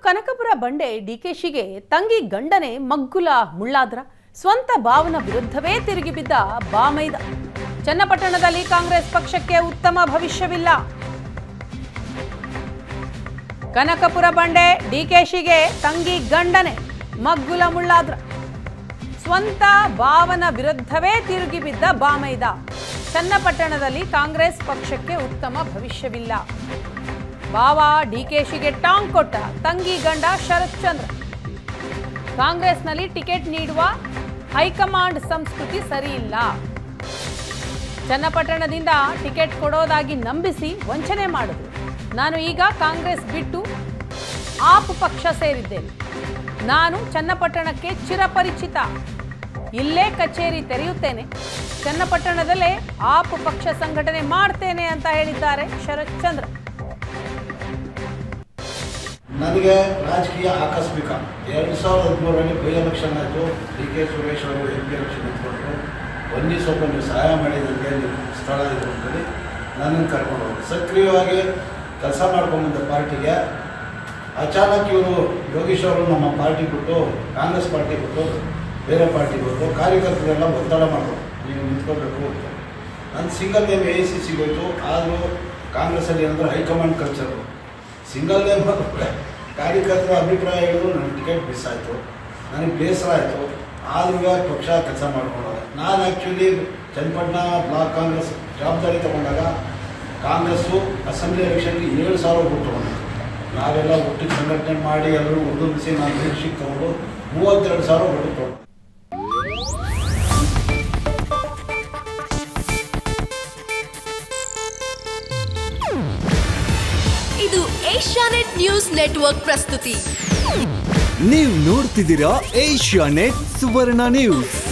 ಕನಕಪುರ ಬಂಡೆ ಡಿಕೆಶಿಗೆ ತಂಗಿ ಗಂಡನೆ ಮಗ್ಗುಲ ಮುಳ್ಳಾದ್ರ ಸ್ವಂತ ಭಾವನ ವಿರುದ್ಧವೇ ತಿರುಗಿ ಬಿದ್ದ ಬಾಮೈದ ಚನ್ನಪಟ್ಟಣದಲ್ಲಿ ಕಾಂಗ್ರೆಸ್ ಪಕ್ಷಕ್ಕೆ ಉತ್ತಮ ಭವಿಷ್ಯವಿಲ್ಲ ಕನಕಪುರ ಬಂಡೆ ಡಿಕೆಶಿಗೆ ತಂಗಿ ಗಂಡನೆ ಮಗ್ಗುಲ ಮುಳ್ಳಾದ್ರ ಸ್ವಂತ ಭಾವನ ವಿರುದ್ಧವೇ ತಿರುಗಿ ಬಿದ್ದ ಬಾಮೈದ ಚನ್ನಪಟ್ಟಣದಲ್ಲಿ ಕಾಂಗ್ರೆಸ್ ಪಕ್ಷಕ್ಕೆ ಉತ್ತಮ ಭವಿಷ್ಯವಿಲ್ಲ ಬಾವ ಡಿಕೆಶಿಗೆ ಟಾಂಗ್ ಕೊಟ್ಟ ತಂಗಿ ಗಂಡ ಶರತ್ ಚಂದ್ರ ಕಾಂಗ್ರೆಸ್ನಲ್ಲಿ ಟಿಕೆಟ್ ನೀಡುವ ಹೈಕಮಾಂಡ್ ಸಂಸ್ಕೃತಿ ಸರಿಯಿಲ್ಲ ಚನ್ನಪಟ್ಟಣದಿಂದ ಟಿಕೆಟ್ ಕೊಡೋದಾಗಿ ನಂಬಿಸಿ ವಂಚನೆ ಮಾಡಿದ್ರು ನಾನು ಈಗ ಕಾಂಗ್ರೆಸ್ ಬಿಟ್ಟು ಆಪ್ ಪಕ್ಷ ಸೇರಿದ್ದೇನೆ ನಾನು ಚನ್ನಪಟ್ಟಣಕ್ಕೆ ಚಿರಪರಿಚಿತ ಇಲ್ಲೇ ಕಚೇರಿ ತೆರೆಯುತ್ತೇನೆ ಚನ್ನಪಟ್ಟಣದಲ್ಲೇ ಆಪ್ ಪಕ್ಷ ಸಂಘಟನೆ ಮಾಡ್ತೇನೆ ಅಂತ ಹೇಳಿದ್ದಾರೆ ಶರತ್ ಚಂದ್ರ ನನಗೆ ರಾಜಕೀಯ ಆಕಸ್ಮಿಕ ಎರಡು ಸಾವಿರದ ಹದಿಮೂರರಲ್ಲಿ ಬೈ ಎಲೆಕ್ಷನ್ ಆಯಿತು ಡಿ ಕೆ ಸುರೇಶ್ ಅವರು ಎಂ ಪಿ ಎಲೆಕ್ಷನ್ ನಿಂತ್ಕೊಂಡ್ರು ಒಂದೇ ಸ್ವಲ್ಪ ನೀವು ಸಹಾಯ ಮಾಡಿ ನನಗೆ ನೀವು ಸ್ಥಳ ಇದೆ ಅಂತೇಳಿ ನನ್ನನ್ನು ಕರ್ಕೊಂಡು ಹೋಗಿ ಸಕ್ರಿಯವಾಗಿ ಕೆಲಸ ಮಾಡ್ಕೊಂಬಂದ ಪಾರ್ಟಿಗೆ ಅಚಾನಕ್ ಇವರು ಯೋಗೀಶ್ ಅವರು ನಮ್ಮ ಪಾರ್ಟಿ ಬಿಟ್ಟು ಕಾಂಗ್ರೆಸ್ ಪಾರ್ಟಿ ಬಿಟ್ಟು ಬೇರೆ ಪಾರ್ಟಿ ಬಿಟ್ಟು ಕಾರ್ಯಕರ್ತರೆಲ್ಲ ಒತ್ತಡ ಮಾಡೋರು ನೀವು ನಿಂತ್ಕೋಬೇಕು ಅಂತ ನಾನು single name A I C ಸಿಗೆ ಹೋಯ್ತು ಆದರೂ ಕಾಂಗ್ರೆಸ್ಸಲ್ಲಿ ಏನಂದ್ರೆ ಹೈಕಮಾಂಡ್ ಕಲ್ಚರು ಸಿಂಗಲ್ ನೇಮ್ ಕಾರ್ಯಕರ್ತರ ಅಭಿಪ್ರಾಯ ಹೇಳಿದ್ರು ನನಗೆ ಟಿಕೆಟ್ ಮಿಸ್ ಆಯಿತು ನನಗೆ ಬೇಸರ ಆಯಿತು ಆದ್ರೂ ಪಕ್ಷ ಕೆಲಸ ಮಾಡ್ಕೊಂಡೋದೆ ನಾನು ಆ್ಯಕ್ಚುಲಿ ಚನ್ನಪಟ್ಟಣ ಬ್ಲಾಕ್ ಕಾಂಗ್ರೆಸ್ ಜವಾಬ್ದಾರಿ ತಗೊಂಡಾಗ ಕಾಂಗ್ರೆಸ್ಸು ಅಸೆಂಬ್ಲಿ ಎಲೆಕ್ಷನ್ಗೆ ಏಳು ಸಾವಿರ ಓಟ್ ತೊಗೊಂಡಿತ್ತು ನಾವೆಲ್ಲ ಒಟ್ಟಿಗೆ ಸಂಘಟನೆ ಮಾಡಿ ಎಲ್ಲರೂ ಉದುರಿಸಿ ನಾನು ಲೀಡರ್ಶಿಪ್ ತಗೊಂಡು ಮೂವತ್ತೆರಡು ಸಾವಿರ ಓಟ್ ತೊಗೊಂಡು ಇದು ಏಷ್ಯಾನೆಟ್ ನ್ಯೂಸ್ ನೆಟ್ವರ್ಕ್ ಪ್ರಸ್ತುತಿ ನೀವು ನೋಡ್ತಿದ್ದೀರಾ ಏಷ್ಯಾ ನೆಟ್ ಸುವರ್ಣ ನ್ಯೂಸ್